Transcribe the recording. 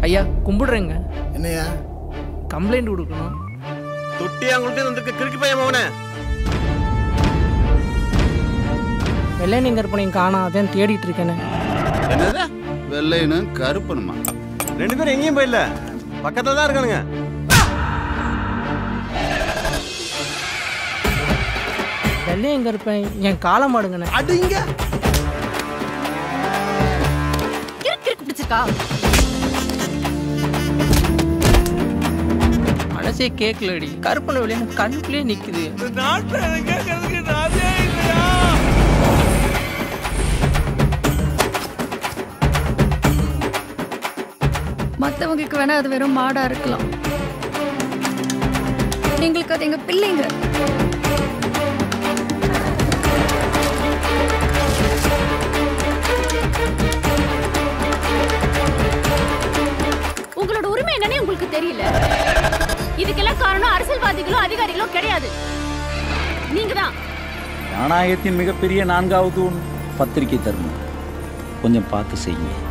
ஐயா கும்பிடுறேங்க என்னையா கம்ப்ளைண்ட் கொடுக்கணும் தொட்டியாங்குளத்தே வந்திருக்க கிறுக்கு பையன் மவனே வெள்ளையன் கற்பனையும் காணோம் அதான் தேடிட்டு இருக்கேனே என்னது வெள்ளையனும் கருப்பனுமா ரெண்டு பேரும் எங்கேயும் போயிடல பக்கத்துல தான் இருக்கானுங்க வெள்ளையன் கருப்பன் என் காலை மாடுங்கண்ணே அடிங்க கிறுக்கு கிறுக்கு பிடிச்சிருக்கா மனசே கேட்கலடி கருப்பனை வெளியே கண்ணுக்குள்ளே நிக்குது மத்தவங்களுக்கு வேணா அது வெறும் மாடா இருக்கலாம் எங்களுக்கு அது எங்க பிள்ளைங்க உங்களோட உரிமை என்னன்னு உங்களுக்கு தெரியல இதுக்கெல்லாம் காரணம் அரசியல்வாதிகளோ அதிகாரிகளோ கிடையாது நீங்க தான் ஜனநாயகத்தின் மிகப்பெரிய நான்காவது ஒன்று பத்திரிகை தர்மம் கொஞ்சம் பார்த்து செய்யுங்க